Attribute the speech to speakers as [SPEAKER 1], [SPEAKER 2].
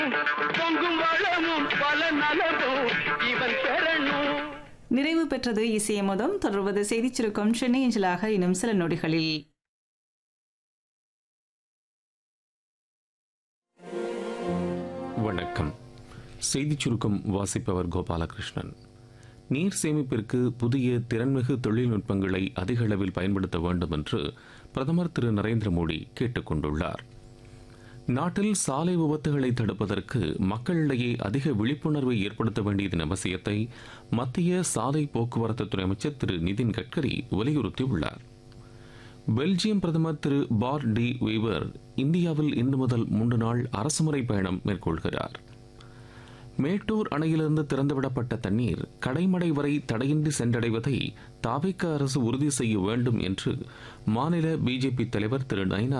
[SPEAKER 1] பொங்கும் வளமும் பல நலமும் இவன் பெறணும்
[SPEAKER 2] நிறைவு பெற்றது இசையமுதம் தொடர்வது செய்திச் சுருக்கம் சென்னை அஞ்சலாக இன்னும் சில நொடிகளில்
[SPEAKER 3] வணக்கம் செய்திச் சுருக்கம் வாசிப்பவர் கோபாலகிருஷ்ணன் நீர் சேமிப்பிற்கு புதிய திறன்மிகு தொழில்நுட்பங்களை அதிக அளவில் பயன்படுத்த வேண்டும் என்று பிரதமர் திரு நரேந்திர மோடி கேட்டுக் கொண்டுள்ளார் நாட்டில் சாலை விபத்துகளை தடுப்பதற்கு மக்களிடையே அதிக விழிப்புணர்வை ஏற்படுத்த வேண்டியதன் அவசியத்தை மத்திய சாலை போக்குவரத்து துறை அமைச்சர் திரு நிதின் கட்கரி வலியுறுத்தியுள்ளார் பெல்ஜியம் பிரதமர் திரு பார் டி வீவர் இந்தியாவில் இன்று முதல் மூன்று நாள் அரசுமுறை பயணம் மேற்கொள்கிறார் மேட்டூர் அணையிலிருந்து திறந்துவிடப்பட்ட தண்ணீர் கடைமடை வரை தடையின்றி சென்றடைவதை தாவிக்க அரசு உறுதி செய்ய வேண்டும் என்று மாநில பிஜேபி தலைவர் திரு நயினா